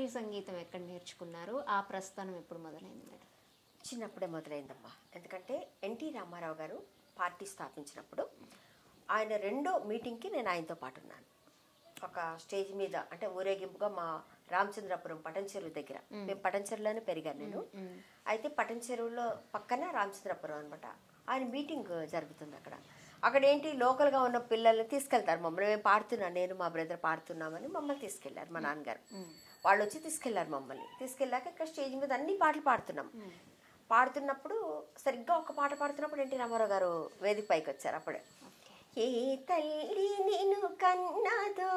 శాస్త్రీయ సంగీతం ఎక్కడ నేర్చుకున్నారు ఆ ప్రస్థానం ఎప్పుడు మొదలైంది మేడం చిన్నప్పుడే మొదలైందమ్మా ఎందుకంటే ఎన్టీ రామారావు గారు పార్టీ స్థాపించినప్పుడు ఆయన రెండో మీటింగ్కి నేను ఆయనతో పాటు ఉన్నాను ఒక స్టేజ్ మీద అంటే ఊరేగింపుగా మా రామచంద్రపురం పటంచెరువు దగ్గర మేము పటంచెరువులోనే పెరిగాను నేను అయితే పటంచెరువులో పక్కన రామచంద్రపురం అనమాట ఆయన మీటింగ్ జరుగుతుంది అక్కడ అక్కడ ఏంటి లోకల్గా ఉన్న పిల్లల్ని తీసుకెళ్తారు మమ్మల్ని మేము పాడుతున్నాం నేను మా బ్రదర్ పాడుతున్నామని మమ్మల్ని తీసుకెళ్లారు మా నాన్నగారు వాళ్ళు వచ్చి తీసుకెళ్లారు మమ్మల్ని తీసుకెళ్ళాక ఇక్కడ స్టేజ్ మీద అన్ని పాటలు పాడుతున్నాం పాడుతున్నప్పుడు సరిగ్గా ఒక పాట పాడుతున్నప్పుడు ఎన్టీ రామారావు గారు వేదిక పైకి వచ్చారు అప్పుడే ఏ తల్లి నేను కన్నదో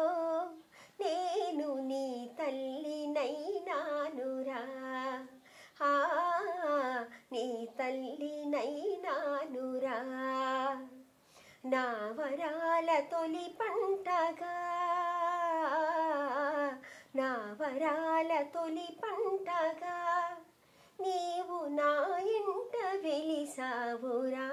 నేను నీ తల్లి నైనానురా ఆ, నీ తల్లి నైనానురా నా వరాల తొలి పంటగా నా వరాల తొలి పంటగా నీవు నా ఇంట వెలిసావురా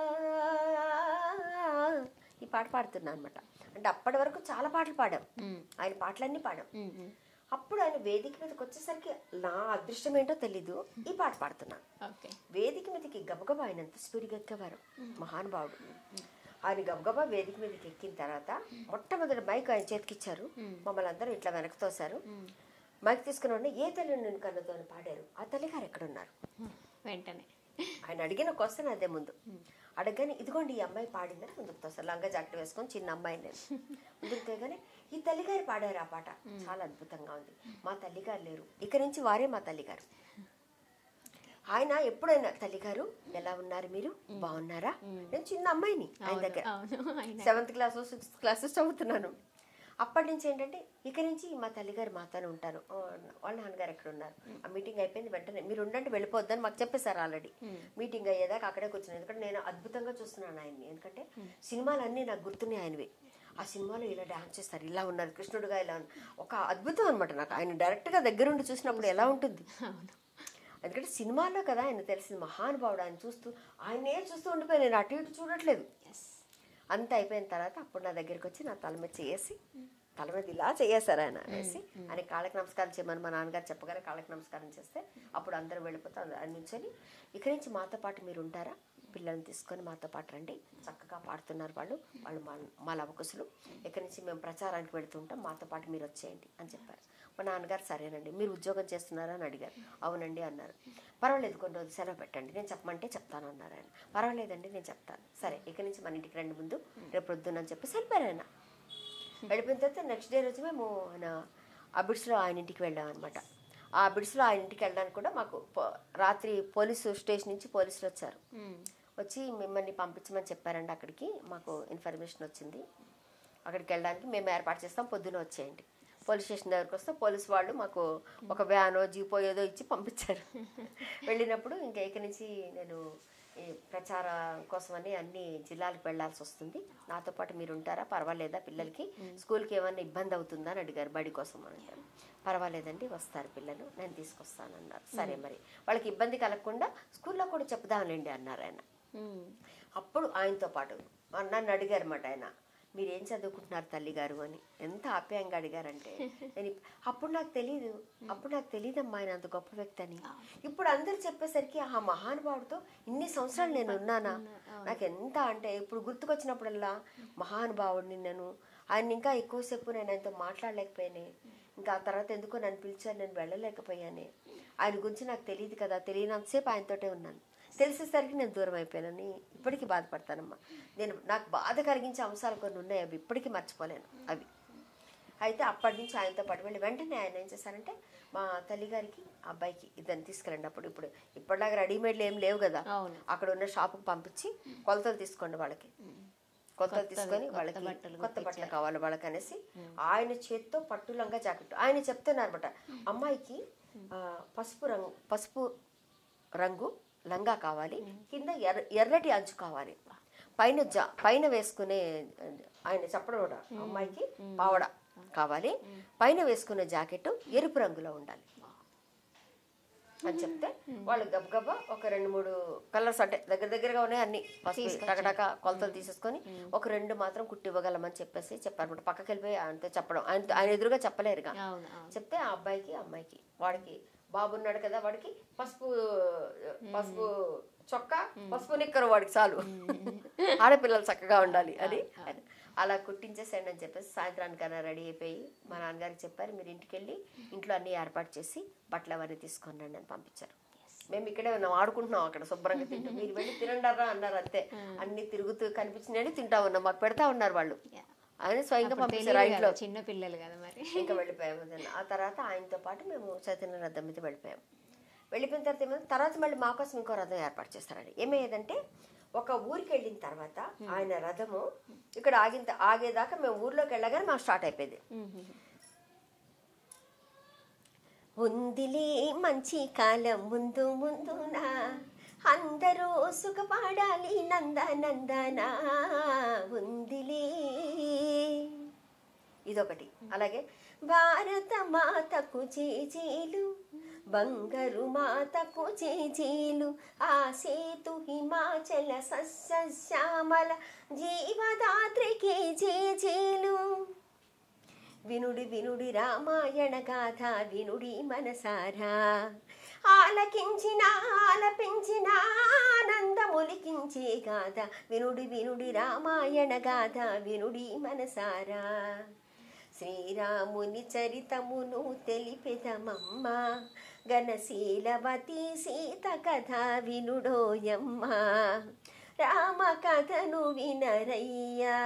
ఈ పాట పాడుతున్నా అనమాట అంటే అప్పటి వరకు చాలా పాటలు పాడాం ఆయన పాటలన్నీ పాడాం అప్పుడు ఆయన వేదిక మీదకి వచ్చేసరికి నా అదృష్టం ఏంటో తెలీదు ఈ పాట పాడుతున్నాను ఓకే వేదిక మీదకి గబగబా ఆయన ఎంత స్పీడ్గా ఎక్కేవారు మహానుభావుడు ఆయన గబగబా వేదిక మీదకి ఎక్కిన తర్వాత మొట్టమొదటి మైక్ ఆయన చేతికిచ్చారు మమ్మల్ని అందరూ ఇట్లా వెనక్కి తోశారు మైక్ తీసుకుని ఉండి ఏ తల్లి నేను కన్నదో అని పాడారు ఆ తల్లిగారు ఎక్కడున్నారు వెంటనే ఆయన అడిగిన క్వశ్చన్ అదే ముందు అడగగానే ఇదిగోండి ఈ అమ్మాయి పాడిందని ముందుకు తోస్తారు లంగా జాకెట్ వేసుకొని చిన్న అమ్మాయి నేను ముందుకు తేగానే ఈ తల్లిగారు పాడారు ఆ పాట చాలా అద్భుతంగా ఉంది మా తల్లిగారు లేరు ఇక నుంచి వారే మా తల్లిగారు ఆయన ఎప్పుడైనా తల్లిగారు ఎలా ఉన్నారు మీరు బాగున్నారా నేను చిన్న అమ్మాయిని ఆయన దగ్గర అవును ఆయన సెవెంత్ క్లాస్ సిక్స్త్ క్లాస్ చదువుతున్నాను అప్పటి నుంచి ఏంటంటే ఇక నుంచి మా తల్లిగారు మాతోనే ఉంటారు ఆ, వాళ్ళ నాన్నగారు ఎక్కడ ఉన్నారు ఆ మీటింగ్ అయిపోయింది వెంటనే మీరు ఉండండి వెళ్ళిపోద్దని మాకు చెప్పేశారు ఆల్రెడీ మీటింగ్ అయ్యేదాకా అక్కడే కూర్చున్నాను ఎందుకంటే నేను అద్భుతంగా చూస్తున్నాను ఆయన్ని ఎందుకంటే సినిమాలన్నీ నాకు గుర్తున్నాయి ఆయనవి ఆ సినిమాలో ఇలా డాన్స్ చేస్తారు ఇలా ఉన్నారు కృష్ణుడుగా ఇలా ఉన్నారు ఒక అద్భుతం అనమాట నాకు ఆయన డైరెక్ట్గా దగ్గరుండి చూసినప్పుడు ఎలా ఉంటుంది ఎందుకంటే సినిమాలో కదా ఆయన తెలిసింది మహానుభావుడు ఆయన చూస్తూ ఆయనే చూస్తూ ఉండిపోయి నేను అటు ఇటు చూడట్లేదు అంత అయిపోయిన తర్వాత అప్పుడు నా దగ్గరికి వచ్చి నా తల మీద చేసి తల మీద ఇలా చేయేశారు ఆయన వేసి ఆయన కాళ్ళకి నమస్కారం చేయమని మా నాన్నగారు చెప్పగానే కాళ్ళకి నమస్కారం చేస్తే అప్పుడు అందరూ వెళ్ళిపోతాం ఆయన నుంచొని ఇక్కడి నుంచి మాతో పాటు మీరు ఉంటారా పిల్లల్ని తీసుకొని మాతో పాటు రండి చక్కగా పాడుతున్నారు వాళ్ళు వాళ్ళు మా మా లవకుశులు ఇక్కడి నుంచి మేము ప్రచారానికి వెళుతుంటాం మాతో పాటు మీరు వచ్చేయండి అని చెప్పారు మా నాన్నగారు సరేనండి మీరు ఉద్యోగం చేస్తున్నారా అని అడిగారు అవునండి అన్నారు పర్వాలేదు కొన్ని రోజులు సెలవు పెట్టండి నేను చెప్పమంటే చెప్తాను అన్నారు ఆయన పర్వాలేదండి నేను చెప్తాను సరే ఇక్కడి నుంచి మన ఇంటికి రండి ముందు రేపు పొద్దున్న అని చెప్పి వెళ్ళిపోయారు ఆయన వెళ్ళిపోయిన తర్వాత నెక్స్ట్ డే రోజు మేము ఆయన అబిడ్స్లో ఆయన ఇంటికి వెళ్ళాం అనమాట ఆ అబిడ్స్లో ఆయన ఇంటికి వెళ్ళడానికి కూడా మాకు పో- రాత్రి పోలీసు స్టేషన్ నుంచి పోలీసులు వచ్చారు వచ్చి మిమ్మల్ని పంపించమని చెప్పారండి అక్కడికి మాకు ఇన్ఫర్మేషన్ వచ్చింది అక్కడికి వెళ్ళడానికి మేము ఏర్పాటు చేస్తాం పొద్దున వచ్చేయండి పోలీస్ స్టేషన్ దగ్గరకు వస్తే పోలీస్ వాళ్ళు మాకు ఒక వ్యానో జీపో ఏదో ఇచ్చి పంపించారు వెళ్ళినప్పుడు ఇంకా ఇక్కడి నుంచి నేను ఈ ప్రచారం కోసమని అన్ని జిల్లాలకు వెళ్ళాల్సి వస్తుంది నాతో పాటు మీరు ఉంటారా పర్వాలేదా పిల్లలకి స్కూల్కి ఏమైనా ఇబ్బంది అవుతుందా అని అడిగారు బడి కోసం అని అంటారు పర్వాలేదండి వస్తారు పిల్లలు నేను తీసుకొస్తానన్నారు సరే మరి వాళ్ళకి ఇబ్బంది కలగకుండా స్కూల్లో కూడా చెప్దాంలేండి అన్నారు ఆయన అప్పుడు ఆయనతో పాటు నన్ను అడిగారు అన్నమాట ఆయన మీరు ఏం చదువుకుంటున్నారు తల్లి గారు అని ఎంత ఆప్యాయంగా అడిగారంటే నేను ఇప్- అప్పుడు నాకు తెలియదు అప్పుడు నాకు తెలియదమ్మా ఆయన అంత గొప్ప వ్యక్తి అని ఇప్పుడు అందరు చెప్పేసరికి ఆ మహానుభావుడితో ఇన్ని సంవత్సరాలు నేను ఉన్నానా నాకు ఎంత అంటే ఇప్పుడు గుర్తుకొచ్చినప్పుడల్లా మహానుభావుడిని నేను ఆయన ఇంకా ఎక్కువసేపు నేను ఆయనతో మాట్లాడలేకపోయానే ఇంకా ఆ తర్వాత ఎందుకో నన్ను పిలిచారు నేను వెళ్ళలేకపోయానే ఆయన గురించి నాకు తెలియదు కదా తెలియనంతసేపు ఆయనతోటే ఉన్నాను తెలిసేసరికి నేను దూరం అయిపోయానని ఇప్పటికీ బాధపడతానమ్మా నేను నాకు బాధ కలిగించే అంశాలు కొన్ని ఉన్నాయి అవి ఇప్పటికీ మర్చిపోలేను అవి అయితే అప్పటి నుంచి ఆయనతో పాటు వెళ్ళి వెంటనే ఆయన ఏం చేశారంటే మా తల్లిగారికి ఆ అబ్బాయికి ఇద్దరిని తీసుకెళ్ళండి అప్పుడు ఇప్పుడు ఇప్పటిలాగా రెడీమేడ్లు ఏం లేవు కదా అవును. అక్కడ ఉన్న షాపుకి పంపించి కొలతలు తీసుకోండి వాళ్ళకి కొలతలు కొత్తవి, తీసుకొని కొత్త వాళ్ళకి బట్టలు కొత్త బట్టలు కుట్టించారు. కావాలి వాళ్ళకి అనేసి ఆయన చేత్తో పట్టు లంగా జాకెట్ ఆయన చెప్తున్నారు అనమాట అమ్మాయికి ఆ, పసుపు రంగు పసుపు రంగు లంగా కావాలి కింద ఎర్ర ఎర్రటి అంచు కావాలి పైన జా పైన వేసుకునే ఆయన చెప్పడం కూడా అమ్మాయికి పావడ కావాలి పైన వేసుకునే జాకెట్ ఎరుపు రంగులో ఉండాలి అని చెప్తే వాళ్ళు గబగబా ఒక రెండు మూడు కలర్స్ అంటే దగ్గర దగ్గరగా ఉన్నాయి అన్ని పసుపు టకటక కొలతలు తీసేసుకొని ఒక రెండు మాత్రం కుట్టి ఇవ్వగలమని చెప్పేసి చెప్పారు పక్కకి వెళ్ళిపోయి ఆయనతో చెప్పడం ఆయన ఆయన ఎదురుగా చెప్పలేరుగా అవును అవును చెప్తే ఆ అబ్బాయికి అమ్మాయికి వాడికి బాబు ఉన్నాడు కదా వాడికి పసుపు పసుపు చొక్కా పసుపు నిక్కరు వాడికి చాలు ఆడపిల్లలు చక్కగా ఉండాలి అని అని అలా కుట్టించేసేయండి అని చెప్పేసి సాయంత్రానికన్నా రెడీ అయిపోయి మా నాన్నగారికి చెప్పారు మీరు ఇంటికి వెళ్ళి ఇంట్లో అన్ని ఏర్పాటు చేసి బట్టలు అవన్నీ తీసుకొని రండి అని పంపించారు మేము ఇక్కడే ఉన్నాం ఆడుకుంటున్నాం అక్కడ శుభ్రంగా తింటూ మీరు వెళ్ళి తినండారా అన్నారు అంతే అన్ని తిరుగుతూ కనిపించినవి తింటా ఉన్నాం మాకు పెడతా ఉన్నారు వాళ్ళు Yeah. ఆయన స్వయంగా అప్పుడు పంపించారు ఆ తెలియదు ఇంట్లో కదా, చిన్న పిల్లలు కదా మరి ఇంకా వెళ్ళిపోయాము వదిన. ఆ తర్వాత ఆయనతో పాటు మేము చైతన్య రథం మీద వెళ్ళిపోయాం వెళ్ళిపోయిన తర్వాత ఏమైంది తర్వాత మళ్ళీ మా కోసం ఇంకో రథం ఏర్పాటు చేస్తారండి ఏమయ్యేదంటే ఒక ఊరికి వెళ్ళిన తర్వాత ఆయన రథము ఇక్కడ ఆగిన త- ఆగేదాకా మేము ఊర్లోకి వెళ్ళగానే మాకు స్టార్ట్ అయిపోయింది ఉందిలే మంచి కాలం ముందు ముందునా అందరూ సుఖపడాలి నందనందన ఉందిలే ఇదొకటి అలాగే భారత మాతకు చేజీలు బంగారు మాతకు చేజీలు ఆ సేతు హిమాచల సస్యశ్యామల జీవదాత్రికి చేజీలు వినుడి వినుడి రామాయణ గాథ వినుడి మనసారా ఆలకించిన ఆలపించిన ఆనందములికించే గాథ వినుడి వినుడి రామాయణ గాథ వినుడి మనసారా శ్రీరాముని చరితమును తెలిపెదమమ్మ గణశీలవతి సీత కథ వినుడోయమ్మ రామ కథను వినరయ్యా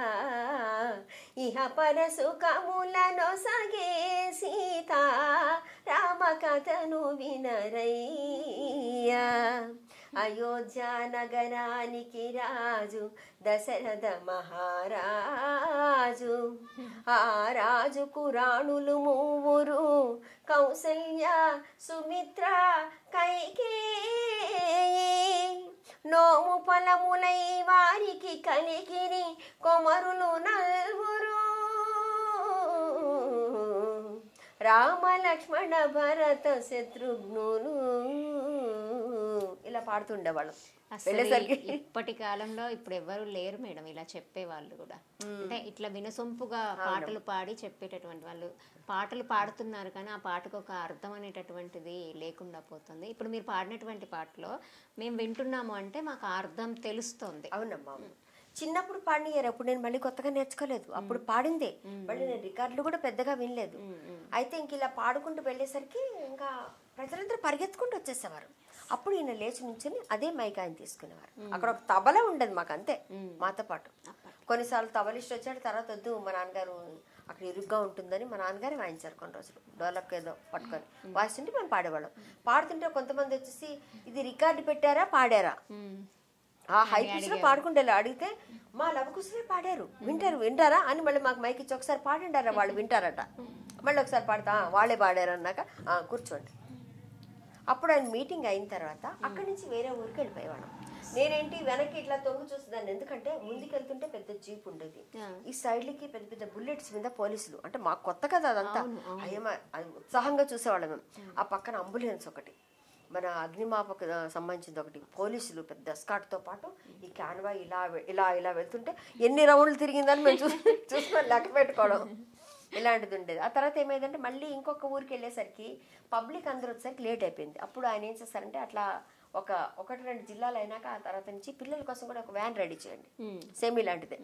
ఇహ పర సుఖములను సగే సీత రామ కథను వినరయ్యా అయోధ్య నగరానికి రాజు దశరథ మహారాజు ఆ రాజుకు రాణులు మూవురు కౌసల్య సుమిత్ర కైకేయి నోము ఫలములై వారికి కలిగిరి కొమరులు నల్వురు రామ లక్ష్మణ భరత శత్రుఘ్నులు ఇలా పాడుతుండేవాళ్ళం అసలు వెళ్ళేసరికి ఈ- ఇప్పటి కాలంలో ఇప్పుడు ఎవరు లేరు మేడం ఇలా చెప్పే వాళ్ళు కూడా అంటే ఇట్లా వినసొంపుగా పాటలు పాడి చెప్పేటటువంటి వాళ్ళు పాటలు పాడుతున్నారు కానీ ఆ పాటకు ఒక అర్థం అనేటటువంటిది లేకుండా పోతుంది ఇప్పుడు మీరు పాడినటువంటి పాటలో మేము వింటున్నాము అంటే మాకు ఆ అర్థం తెలుస్తుంది అవునమ్మా అవును. చిన్నప్పుడు పాడినారు అప్పుడు నేను మళ్ళీ కొత్తగా నేర్చుకోలేదు అప్పుడు పాడిందే మళ్ళీ నేను రికార్డులు కూడా పెద్దగా వినలేదు అయితే ఇంక ఇలా పాడుకుంటూ వెళ్ళేసరికి ఇంకా ప్రజలందరూ పరిగెత్తుకుంటూ వచ్చేసేవారు అప్పుడు ఈయన లేచి నుంచుని అదే మైక్ ఆయన తీసుకునేవారు అక్కడ ఒక తబల ఉండదు మాకు అంతే మాతో పాటు కొన్నిసార్లు తబలిస్ట్ వచ్చాడు తర్వాత వద్దు మా నాన్నగారు అక్కడ ఇరుగ్గా ఉంటుందని మా నాన్నగారే వాయించారు కొన్ని రోజులు డోలక్ ఏదో పట్టుకొని వాయిస్తుంటే మేము పాడేవాళ్ళం పాడుతుంటే కొంతమంది వచ్చేసి ఇది రికార్డు పెట్టారా పాడారా ఆ హై పిచ్ లో పాడుకుంటే అడిగితే మా లవకుశలే పాడారు వింటారు వింటారా అని మళ్ళీ మాకు మైక్ ఇచ్చి ఒకసారి పాడండారా వాళ్ళు వింటారట మళ్ళీ ఒకసారి పాడతా "ఆ, వాళ్ళే పాడారు అన్నాక "ఆ, కూర్చోండి అప్పుడు ఆయన మీటింగ్ అయిన తర్వాత అక్కడి నుంచి వేరే ఊరికి వెళ్ళిపోయేవాళ్ళం నేనేంటి వెనక్కి ఇట్లా తొంగి చూసేదాన్ని ఎందుకంటే ముందుకెళ్తుంటే పెద్ద జీప్ ఉండేది ఆ. ఈ సైడ్లకి పెద్ద పెద్ద బుల్లెట్స్ మీద పోలీసులు అంటే మాకు కొత్త కదా అదంతా అయ్యమ అది ఉత్సాహంగా చూసేవాళ్ళం మేము ఆ పక్కన అంబులెన్స్ ఒకటి మన అగ్నిమాపక సంబంధించింది ఒకటి పోలీసులు పెద్ద escort తో పాటు ఈ క్యాన్వా ఇలా వె- ఇలా ఇలా వెళ్తుంటే ఎన్ని రౌండ్లు తిరిగిందని మేము చూ చూసుకొని లెక్క పెట్టుకోవడం ఇలాంటిది ఉండేది ఆ తర్వాత ఏమైందంటే మళ్ళీ ఇంకొక ఊరికి వెళ్ళేసరికి పబ్లిక్ అందరూ వచ్చేసరికి లేట్ అయిపోయింది అప్పుడు ఆయన ఏం చేస్తారంటే అట్లా ఒక ఒకటి రెండు జిల్లాలు అయినాక ఆ తర్వాత నుంచి పిల్లల కోసం కూడా ఒక వ్యాన్ రెడీ చేయండి సేమ్ ఇలాంటిదే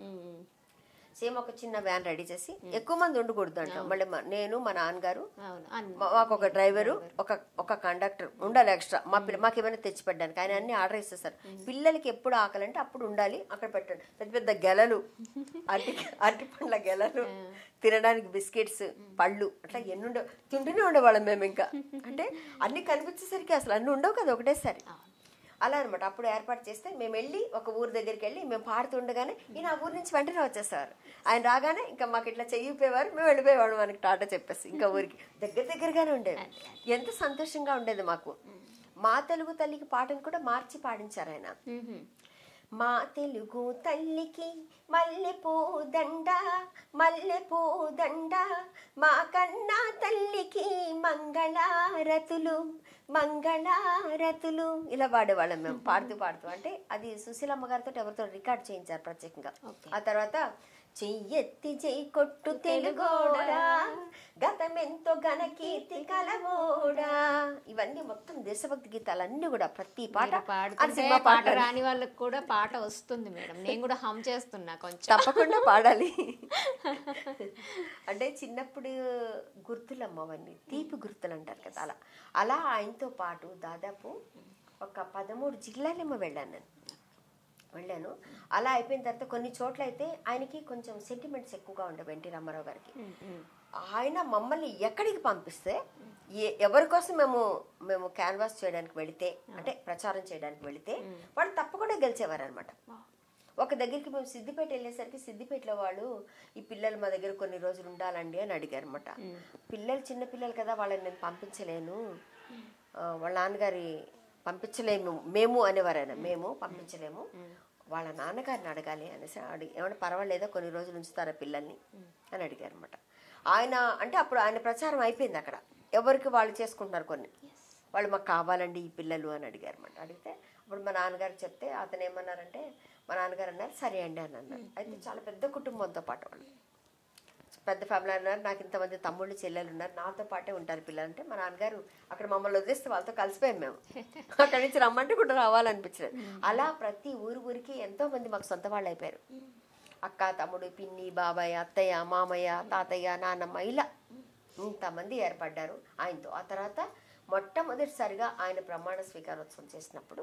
సేమ్ ఒక చిన్న వ్యాన్ రెడీ చేసి ఎక్కువ మంది ఉండకూడదు అంట మళ్ళీ మా- నేను మా నాన్నగారు అవును అన్- మా- మాకు ఒక డ్రైవరు ఒక ఒక కండక్టర్ ఉండాలి ఎక్స్ట్రా మా పిల్ల మాకు ఏమైనా తెచ్చి పెట్టడానికి ఆయన అన్ని ఆర్డర్ ఇస్తారు పిల్లలకి ఎప్పుడు ఆకలంటే అప్పుడు ఉండాలి అక్కడ పెట్టండి పెద్ద పెద్ద గెలలు అరటి అరటి పండ్ల గెలలు తినడానికి బిస్కెట్స్ పళ్ళు అట్లా ఎన్ని ఉండవు తింటూనే ఉండేవాళ్ళం మేము ఇంకా అంటే అన్ని కనిపించేసరికి అసలు అన్ని ఉండవు కదా ఒకటేసారి అలా అనమాట అప్పుడు ఏర్పాటు చేస్తే మేము వెళ్ళి ఒక ఊరు దగ్గరికి వెళ్ళి మేము పాడుతుండగానే ఈయన ఆ ఊరు నుంచి వెంటనే వచ్చేసేవారు ఆయన రాగానే ఇంకా మాకు ఇట్లా చెయ్యిపోయేవారు మేము వెళ్ళిపోయేవాడు మనకి టాటా చెప్పేసి ఇంకా ఊరికి దగ్గర దగ్గరగానే ఉండేది ఎంత సంతోషంగా ఉండేది మాకు మా తెలుగు తల్లికి పాటను కూడా మార్చి పాడించారు ఆయన మ్మ్. మా తెలుగు తల్లికి మల్లెపూ దండ మల్లెపూ దండ మా కన్నా తల్లికి మంగళారతులు మంగళారతులు ఇలా పాడేవాళ్ళం మేము పాడుతూ పాడుతూ అంటే అది సుశీలమ్మ గారితో ఎవరితో రికార్డ్ చేయించారు ప్రత్యేకంగా Okay. ఆ తర్వాత చెయ్యెత్తి చెయ్యి కొట్టు తెలుగోడా గతమెంతో ఘన కీర్తి కలవోడా ఇవన్నీ మొత్తం దేశభక్తి గీతాలన్నీ కూడా ప్రతి పాట మీరు అది పాడుతుంటే సినిమా పాట పాట రాని వాళ్ళకి కూడా పాట వస్తుంది మేడం నేను కూడా హమ్ చేస్తున్నా కొంచెం తప్పకుండా పాడాలి అంటే చిన్నప్పుడు గుర్తులమ్మ అవన్నీ తీపి గుర్తులు అంటారు కదా అలా అలా ఆయనతో పాటు దాదాపు ఒక పదమూడు జిల్లాలేమో వెళ్ళాను నేను వెళ్ళాను అలా అయిపోయిన తర్వాత కొన్ని చోట్ల అయితే ఆయనకి కొంచెం సెంటిమెంట్స్ ఎక్కువగా ఉండవు ఎన్టీ రామారావు గారికి ఆయన మమ్మల్ని ఎక్కడికి పంపిస్తే ఏ ఎవరి కోసం మేము మేము క్యాన్వాస్ చేయడానికి వెళితే అంటే ప్రచారం చేయడానికి వెళితే వాళ్ళు తప్పకుండా గెలిచేవారు అనమాట ఒక దగ్గరికి మేము సిద్దిపేట వెళ్ళేసరికి సిద్దిపేటలో వాళ్ళు ఈ పిల్లలు మా దగ్గర కొన్ని రోజులు ఉండాలండి అని అడిగారు అనమాట పిల్లలు చిన్న పిల్లలు కదా వాళ్ళని నేను పంపించలేను ఆ, వాళ్ళ నాన్నగారి పంపించలేము మేము అనేవారు ఆయన మేము పంపించలేము వాళ్ళ నాన్నగారిని అడగాలి అనేసి అడిగి ఏమైనా పర్వాలేదా కొన్ని రోజులు ఉంచుతారా పిల్లల్ని అని అడిగారు అనమాట ఆయన అంటే అప్పుడు ఆయన ప్రచారం అయిపోయింది అక్కడ ఎవరికి వాళ్ళు చేసుకుంటున్నారు కొన్ని వాళ్ళు మాకు కావాలండి ఈ పిల్లలు అని అడిగారు అనమాట అడిగితే అప్పుడు మా నాన్నగారికి చెప్తే అతను ఏమన్నారంటే మా నాన్నగారు అన్నారు సరే అండి అని అన్నారు అయితే చాలా పెద్ద కుటుంబంతో పాటు వాళ్ళు పెద్ద ఫ్యామిలీ అన్నారు నాకు ఇంతమంది తమ్ముళ్ళు చెల్లెలు ఉన్నారు నాతో పాటే ఉంటారు పిల్లలు అంటే మా నాన్నగారు అక్కడ మమ్మల్ని వదిలేస్తే వాళ్ళతో కలిసిపోయాం మేము అక్కడి నుంచి రమ్మంటే కూడా రావాలనిపించలేదు అలా ప్రతి ఊరు ఊరికి ఎంతో మంది మాకు సొంత వాళ్ళు అయిపోయారు అక్క తమ్ముడు పిన్ని బాబాయ్ అత్తయ్య మామయ్య తాతయ్య నాన్నమ్మ ఇలా ఇంతమంది ఏర్పడ్డారు ఆయనతో ఆ తర్వాత మొట్టమొదటిసారిగా ఆయన ప్రమాణ స్వీకారోత్సవం చేసినప్పుడు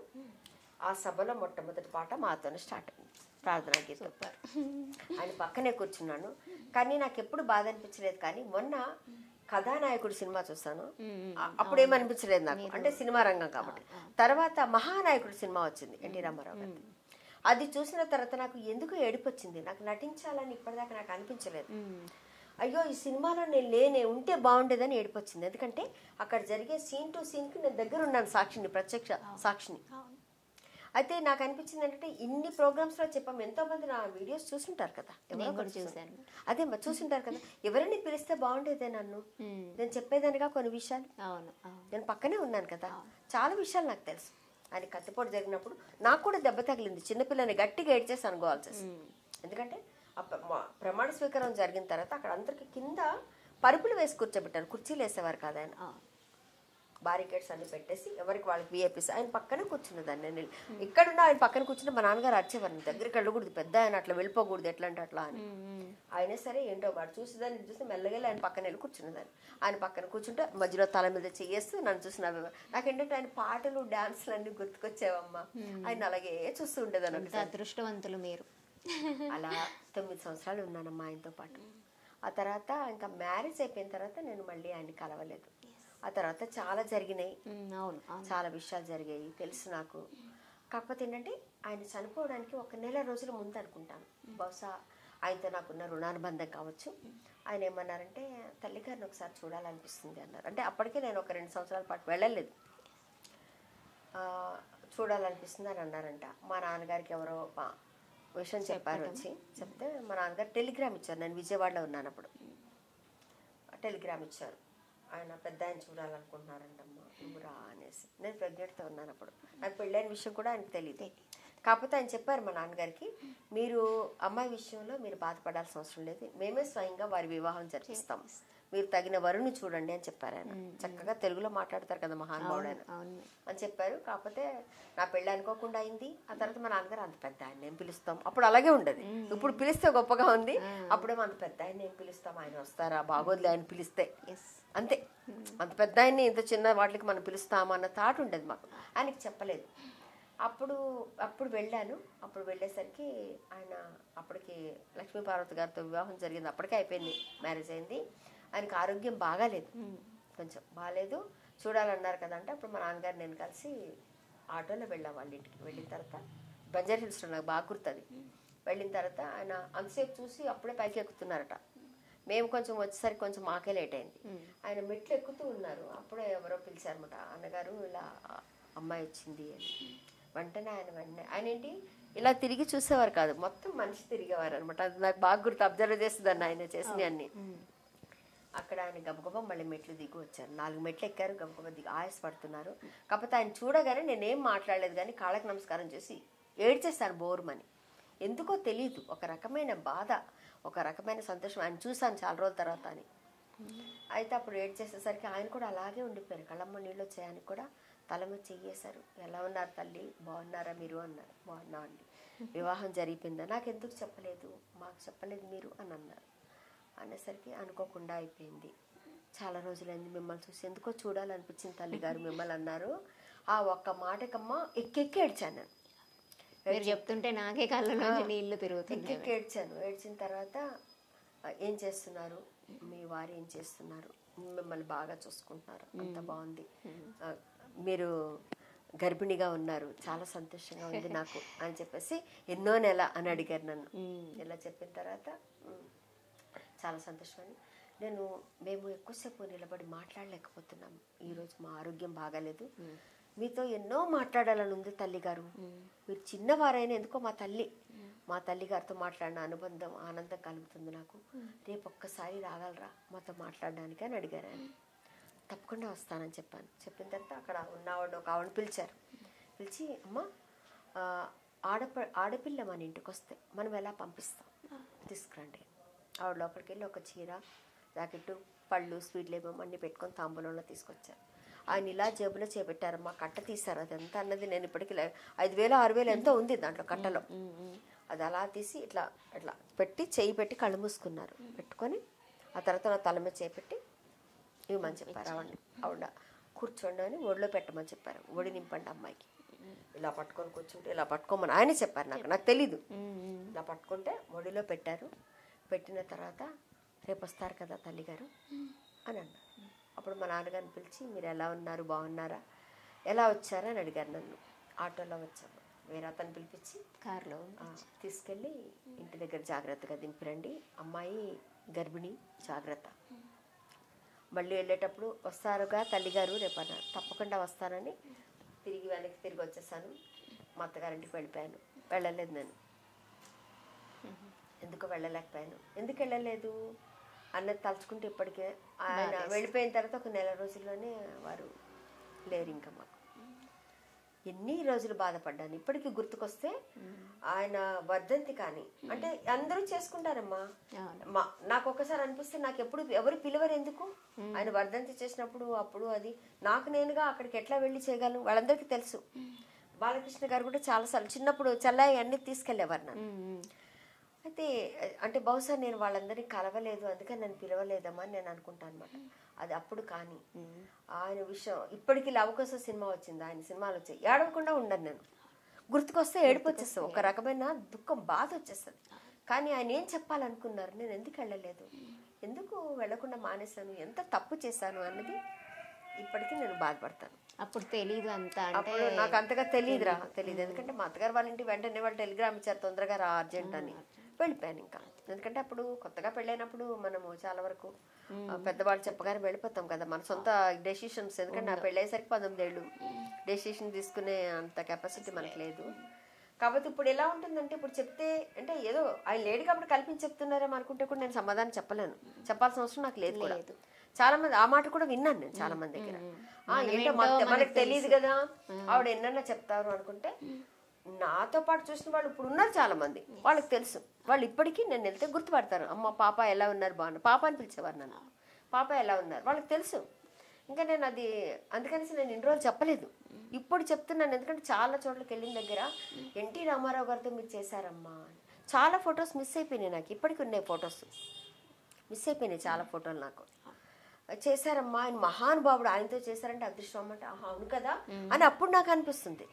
ఆ సభలో మొట్టమొదటి పాట మాతోనే స్టార్ట్ అయింది ప్రార్థనా గీతం సూపర్ ఆయన పక్కనే కూర్చున్నాను కానీ నాకు ఎప్పుడు బాధ అనిపించలేదు కానీ మొన్న కథానాయకుడు సినిమా చూస్తాను ఆ- అప్పుడు ఏమనిపించలేదు నాకు అంటే సినిమా రంగం కాబట్టి తర్వాత మహానాయకుడు సినిమా వచ్చింది ఎన్టీ రామారావు గారి అది చూసిన తర్వాత నాకు ఎందుకు ఏడుపు వచ్చింది నాకు నటించాలని ఇప్పటిదాకా నాకు అనిపించలేదు అయ్యో ఈ సినిమాలో నేను లేనే ఉంటే బాగుండేదని ఏడుపు వచ్చింది ఎందుకంటే అక్కడ జరిగే సీన్ టు సీన్కి నేను దగ్గర ఉన్నాను సాక్షిని ప్రత్యక్ష సాక్షిని అయితే నాకు అనిపించింది ఏంటంటే ఇన్ని ప్రోగ్రామ్స్ లో చెప్పాం ఎంతో మంది నా వీడియోస్ చూసుంటారు కదా ఎవరో నేను కూడా ఒకరు చూసుంటారు. చూశాను. అదే మరి చూసుంటారు కదా ఎవరిని పిలిస్తే బాగుండేదే నన్ను మ్మ్. నేను చెప్పేదానిగా కొన్ని విషయాలు అవును అవును నేను పక్కనే ఉన్నాను కదా చాలా విషయాలు నాకు తెలుసు ఆయన కత్తిపోటు జరిగినప్పుడు నాకు కూడా దెబ్బ తగిలింది చిన్నపిల్లని గట్టిగా ఏడ్చేసి అనుకోవాల్సి వస్తుంది. ఎందుకంటే ఆ ప్ర- మా- ప్రమాణ స్వీకారం జరిగిన తర్వాత అక్కడ అందరికి కింద పరుపులు వేసి కూర్చోబెట్టారు కుర్చీలు వేసేవారు కదా ఆయన అవును బారికేడ్స్ అన్ని పెట్టేసి ఎవరికి వాళ్ళకి విఐపీస్ ఆయన పక్కనే కూర్చున్నదాన్ని నేను వెళ్ళి. ఇక్కడున్న ఆయన పక్కన కూర్చుని మా నాన్నగారు అరిచేవారు దగ్గరికి వెళ్ళకూడదు పెద్ద ఆయన అట్లా వెళ్ళిపోకూడదు ఎట్లా అంటే అట్లా అని ఆయన సరే ఏంటో వాడు చూసేదాన్ని చూసి మెల్లగా వెళ్ళి ఆయన పక్కన వెళ్ళి కూర్చున్నదాన్ని ఆయన పక్కన కూర్చుంటే మధ్యలో తల మీద చెయ్యేస్తూ నన్ను చూసి నవ్వేవారు నాకేంటంటే ఆయన పాటలు డాన్స్లు అన్ని గుర్తుకొచ్చేవమ్మా ఆయన అలాగే చూస్తూ ఉండేదాన్ని ఎంత ఒకసారి. అదృష్టవంతులు మీరు అలా తొమ్మిది సంవత్సరాలు ఉన్నానమ్మా ఆయనతో పాటు ఆ తర్వాత ఇంకా మ్యారేజ్ అయిపోయిన తర్వాత నేను మళ్ళీ ఆయన్ని కలవలేదు ఆ తర్వాత చాలా జరిగినాయి మ్మ్, అవును అవును చాలా విషయాలు జరిగాయి తెలుసు నాకు కాకపోతే ఏంటంటే ఆయన చనిపోవడానికి ఒక నెల రోజుల ముందు అనుకుంటాను బహుశా ఆయనతో నాకున్న రుణానుబంధం కావచ్చు ఆయన ఏమన్నారంటే తల్లిగారిని ఒకసారి చూడాలనిపిస్తుంది అన్నారు అంటే అప్పటికే నేను ఒక రెండు సంవత్సరాల పాటు వెళ్ళలేదు ఆ, చూడాలనిపిస్తుంది అని అన్నారంట మా నాన్నగారికి ఎవరో మా విషయం చెప్పారు వచ్చి చెప్తే మా నాన్నగారు టెలిగ్రామ్ ఇచ్చారు నేను విజయవాడలో ఉన్నాను అప్పుడు టెలిగ్రామ్ ఇచ్చారు ఆయన పెద్ద ఆయన చూడాలనుకుంటున్నారంటమ్మా నువ్వు రా అనేసి నేను ప్రెగ్నెంట్తో ఉన్నాను అప్పుడు నాకు పెళ్ళైన విషయం కూడా ఆయనకు తెలియదు కాకపోతే ఆయన చెప్పారు మా నాన్నగారికి మీరు అమ్మాయి విషయంలో మీరు బాధపడాల్సిన అవసరం లేదు మేమే స్వయంగా వారి వివాహం జరిపిస్తాం మీరు తగిన వరుని చూడండి అని చెప్పారు ఆయన చక్కగా తెలుగులో మాట్లాడతారు కదా మహానుభావుడు ఆయన అవును అని చెప్పారు కాకపోతే నా పెళ్ళి అనుకోకుండా అయింది ఆ తర్వాత మా నాన్నగారు అంత పెద్ద ఆయన ఏం పిలుస్తాం అప్పుడు అలాగే ఉండదు ఇప్పుడు పిలిస్తే గొప్పగా ఉంది అప్పుడేమో అంత పెద్ద ఆయన ఏం పిలుస్తాం ఆయన వస్తారా బాగోదులే ఆయన పిలిస్తే ఎస్ అంతే అంత పెద్ద ఆయన్ని ఇంత చిన్న వాటికి మనం పిలుస్తామన్న థాట్ ఉండేది మాకు ఆయనకి చెప్పలేదు అప్పుడు అప్పుడు వెళ్ళాను అప్పుడు వెళ్ళేసరికి ఆయన అప్పటికి లక్ష్మీ పార్వతి గారితో వివాహం జరిగింది అప్పటికే అయిపోయింది మ్యారేజ్ అయింది ఆయనకు ఆరోగ్యం బాగాలేదు కొంచెం బాగాలేదు చూడాలన్నారు కదా అంటే అప్పుడు మా నాన్నగారు నేను కలిసి ఆటోలో వెళ్ళాం వాళ్ళ ఇంటికి వెళ్ళిన తర్వాత బంజార్ హిల్స్లో నాకు బాగా గుర్తుంది వెళ్ళిన తర్వాత ఆయన అంతసేపు చూసి అప్పుడే పైకి ఎక్కుతున్నారట మేము కొంచెం వచ్చేసరికి కొంచెం మాకే లేట్ అయింది ఆయన మెట్లు ఎక్కుతూ ఉన్నారు అప్పుడే ఎవరో పిలిచారన్నమాట అన్నగారు ఇలా అమ్మాయి వచ్చింది అని వెంటనే ఆయన వెంటనే ఆయన ఏంటి ఇలా తిరిగి చూసేవారు కాదు మొత్తం మనిషి తిరిగేవారు అనమాట అది నాకు బాగా గుర్తు అబ్జర్వ్ చేస్తుందండి ఆయన చేసిన అన్ని అక్కడ ఆయన గబగబా మళ్ళీ మెట్లు దిగి వచ్చారు నాలుగు మెట్లు ఎక్కారు గబగబా దిగి ఆయాస పడుతున్నారు కాకపోతే ఆయన చూడగానే నేనేం మాట్లాడలేదు కానీ కాళ్ళకి నమస్కారం చేసి ఏడ్చేస్తాను బోరుమని ఎందుకో తెలియదు ఒక రకమైన బాధ ఒక రకమైన సంతోషం ఆయన చూశాను చాలా రోజుల తర్వాత అని అయితే అప్పుడు ఏడ్చేసేసరికి ఆయన కూడా అలాగే ఉండిపోయారు కళ్ళమ్మ నీళ్ళు వచ్చాయని కూడా తల మీద చెయ్యేశారు ఎలా ఉన్నారు తల్లి బాగున్నారా మీరు అన్నారు బాగున్నా అండి వివాహం జరిగిపోయిందా నాకు ఎందుకు చెప్పలేదు మాకు చెప్పలేదు మీరు అని అన్నారు అనేసరికి అనుకోకుండా అయిపోయింది చాలా రోజులైంది మిమ్మల్ని చూసి ఎందుకో చూడాలనిపించింది తల్లిగారు మిమ్మల్ని అన్నారు ఆ ఒక్క మాటకమ్మ ఎక్కెక్కి ఏడ్చాను నేను మీరు చెప్తుంటే నాకే కళ్ళ నుంచి నీళ్లు తిరుగుతున్నాయి ఎక్కెక్కి ఏడ్చాను ఏడ్చిన తర్వాత "ఆ, ఏం చేస్తున్నారు మీ వారు ఏం చేస్తున్నారు మిమ్మల్ని బాగా చూసుకుంటున్నారు అంత బాగుంది ఆ, మీరు గర్భిణిగా ఉన్నారు చాలా సంతోషంగా ఉంది నాకు అని చెప్పేసి ఎన్నో నెల అని అడిగారు నన్ను ఇలా చెప్పిన తర్వాత "ఉమ్, చాలా సంతోషం అని నేను మేము ఎక్కువసేపు నిలబడి మాట్లాడలేకపోతున్నాం ఈరోజు మా ఆరోగ్యం బాగాలేదు మీతో ఎన్నో మాట్లాడాలని ఉంది తల్లి గారు మీరు చిన్నవారైనా ఎందుకో మా తల్లి మా తల్లి గారితో మాట్లాడిన అనుబంధం ఆనందం కలుగుతుంది నాకు రేపు ఒక్కసారి రాగలరా మాతో మాట్లాడడానికి అని అడిగారు ఆయన తప్పకుండా వస్తానని చెప్పాను చెప్పిన తర్వాత అక్కడ ఉన్నవాడు ఒక ఆవిడ పిలిచారు పిలిచి అమ్మ ఆ, ఆడప ఆడపిల్ల మన ఇంటికి వస్తే మనం ఎలా పంపిస్తాం తీసుకురండి ఆవిడ లోపలికి వెళ్ళి ఒక చీర జాకెట్ పళ్ళు స్వీట్లు ఏమో అన్ని పెట్టుకొని తాంబూలంలో తీసుకొచ్చారు ఆయన ఇలా జేబులో చేపెట్టారమ్మా కట్ట తీశారు అది ఎంత అన్నది నేను ఇప్పటికి లే- ఐదు వేలు ఆరు వేలు ఎంతో ఉంది దాంట్లో కట్టలో అది అలా తీసి ఇట్లా ఇట్లా పెట్టి చేయి పెట్టి కళ్ళు మూసుకున్నారు పెట్టుకొని ఆ తర్వాత నా తల మీద చేపెట్టి ఇవ్వమని చెప్పారు ఆవిడ ఆవిడ కూర్చోండి అని ఒడిలో పెట్టమని చెప్పారు ఒడి నింపండి అమ్మాయికి ఇలా పట్టుకొని కూర్చుంటే ఇలా పట్టుకోమని ఆయనే చెప్పారు నాకు నాకు తెలీదు ఇలా పట్టుకుంటే ఒడిలో పెట్టారు పెట్టిన తర్వాత రేపు వస్తారు కదా తల్లిగారు అని అన్నారు అప్పుడు మా నాన్నగారిని పిలిచి మీరు ఎలా ఉన్నారు బాగున్నారా ఎలా వచ్చారా అని అడిగారు నన్ను ఆటోలో వచ్చాము వేరే అతను పిలిపించి కారులో ఆ, తీసుకెళ్ళి ఇంటి దగ్గర జాగ్రత్తగా దింపిరండి అమ్మాయి గర్భిణి జాగ్రత్త మళ్ళీ వెళ్ళేటప్పుడు వస్తారుగా తల్లిగారు రేపు అన్నారు తప్పకుండా వస్తానని తిరిగి వెనక్కి తిరిగి వచ్చేసాను మా అత్తగారింటికి వెళ్ళిపోయాను వెళ్ళలేదు నేను ఎందుకు వెళ్ళలేకపోయాను ఎందుకు వెళ్ళలేదు అన్నది తలుచుకుంటే ఇప్పటికే ఆయన వెళ్ళిపోయిన తర్వాత ఒక నెల రోజుల్లోనే వారు లేరు ఇంకా మాకు ఎన్ని రోజులు బాధపడ్డాను ఇప్పటికీ గుర్తుకొస్తే ఆయన వర్ధంతి కానీ అంటే అందరూ చేసుకుంటారమ్మా అవును. మా నాకు ఒకసారి అనిపిస్తే నాకు ఎప్పుడు ఎవరు పిలవరు ఎందుకు ఆయన వర్ధంతి చేసినప్పుడు అప్పుడు అది నాకు నేనుగా అక్కడికి ఎట్లా వెళ్ళి చేయగలను వాళ్ళందరికీ తెలుసు బాలకృష్ణ గారు కూడా చాలాసార్లు చిన్నప్పుడు చెల్లాయి అన్ని తీసుకెళ్లేవారు నన్ను అయితే అంటే బహుశా నేను వాళ్ళందరినీ కలవలేదు అందుకని నన్ను పిలవలేదమ్మా అని నేను అనుకుంటాను అనమాట అది అప్పుడు కానీ ఆయన విషయం ఇప్పటికీ లవకోస సినిమా వచ్చింది ఆయన సినిమాలు వచ్చాయి ఏడవకుండా ఉండను నేను గుర్తుకొస్తే ఏడుపు వచ్చేస్తుంది ఒక రకమైన దుఃఖం బాధ వచ్చేస్తుంది కానీ ఆయన ఏం చెప్పాలనుకున్నారు నేను ఎందుకు వెళ్ళలేదు ఎందుకు వెళ్ళకుండా మానేశాను ఎంత తప్పు చేశాను అన్నది ఇప్పటికీ నేను బాధపడతాను అప్పుడు తెలీదు అంత అంటే అప్పుడు నాకు అంతగా తెలియదురా తెలియదు ఎందుకంటే మా అత్తగారు వాళ్ళ ఇంటి వెంటనే వాళ్ళు టెలిగ్రామ్ ఇచ్చారు తొందరగా రా అర్జెంట్ అని వెళ్ళిపోయాను ఇంకా ఎందుకంటే అప్పుడు కొత్తగా పెళ్ళైనప్పుడు మనము చాలా వరకు ఆ, పెద్దవాళ్ళు చెప్పగానే వెళ్ళిపోతాం కదా మన సొంత డెసిషన్స్ ఎందుకంటే నా పెళ్ళయ్యేసరికి పంతొమ్మిది ఏళ్ళు డెసిషన్ తీసుకునే అంత కెపాసిటీ మనకు లేదు కాబట్టి ఇప్పుడు ఎలా ఉంటుందంటే ఇప్పుడు చెప్తే అంటే ఏదో ఆయన లేడు కాబట్టి కల్పించి చెప్తున్నారేమో అనుకుంటే కూడా నేను సమాధానం చెప్పలేను చెప్పాల్సిన అవసరం నాకు లేదు కూడా చాలా మంది ఆ మాట కూడా విన్నాను నేను చాలా మంది దగ్గర ఆ, ఏంటో మనకు మనకు తెలియదు కదా ఆవిడ ఎన్నన్నా చెప్తారు అనుకుంటే నాతో పాటు చూసిన వాళ్ళు ఇప్పుడు ఉన్నారు చాలా మంది వాళ్ళకి తెలుసు వాళ్ళు ఇప్పటికీ నేను వెళ్తే గుర్తుపడతారు అమ్మ పాప ఎలా ఉన్నారు బాగున్నారు పాప అని పిలిచేవారు నన్ను పాప ఎలా ఉన్నారు వాళ్ళకి తెలుసు ఇంకా నేను అది అందుకనేసి నేను ఇన్ని రోజులు చెప్పలేదు ఇప్పుడు చెప్తున్నాను ఎందుకంటే చాలా చోట్లకి వెళ్ళిన దగ్గర ఎన్టీ రామారావు గారితో మీరు చేశారమ్మా అని. చాలా ఫొటోస్ మిస్ అయిపోయినాయి నాకు ఇప్పటికి ఉన్నాయి ఫొటోస్ మిస్ అయిపోయినాయి చాలా ఫోటోలు నాకు చేశారమ్మా ఆయన మహానుభావుడు ఆయనతో చేశారంటే అదృష్టం అమ్మంటే ఆహా అవును కదా అని అప్పుడు నాకు అనిపిస్తుంది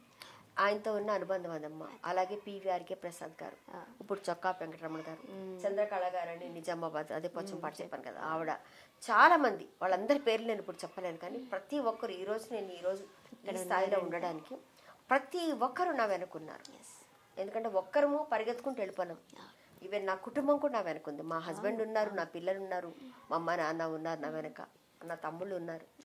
ఆయనతో ఉన్న అనుబంధం అదమ్మా అలాగే పివిఆర్కే ప్రసాద్ గారు ఇప్పుడు చొక్కా వెంకటరమణ గారు చంద్రకళ గారు అని నిజామాబాద్ అదే పొచ్చంపాటు చెప్పాను కదా ఆవిడ చాలా మంది వాళ్ళందరి పేర్లు నేను ఇప్పుడు చెప్పలేను కానీ ప్రతి ఒక్కరు ఈ రోజు నేను ఈ రోజు ఈ స్థాయిలో ఉండడానికి ప్రతి ఒక్కరు నా వెనుకున్నారు ఎందుకంటే ఒక్కరము పరిగెత్తుకుంటూ వెళ్ళిపోయినాం ఈవెన్ నా కుటుంబం కూడా నా వెనక ఉంది మా హస్బెండ్ ఉన్నారు నా పిల్లలు ఉన్నారు మా అమ్మ నాన్న ఉన్నారు నా వెనక నా తమ్ముళ్ళు ఉన్నారు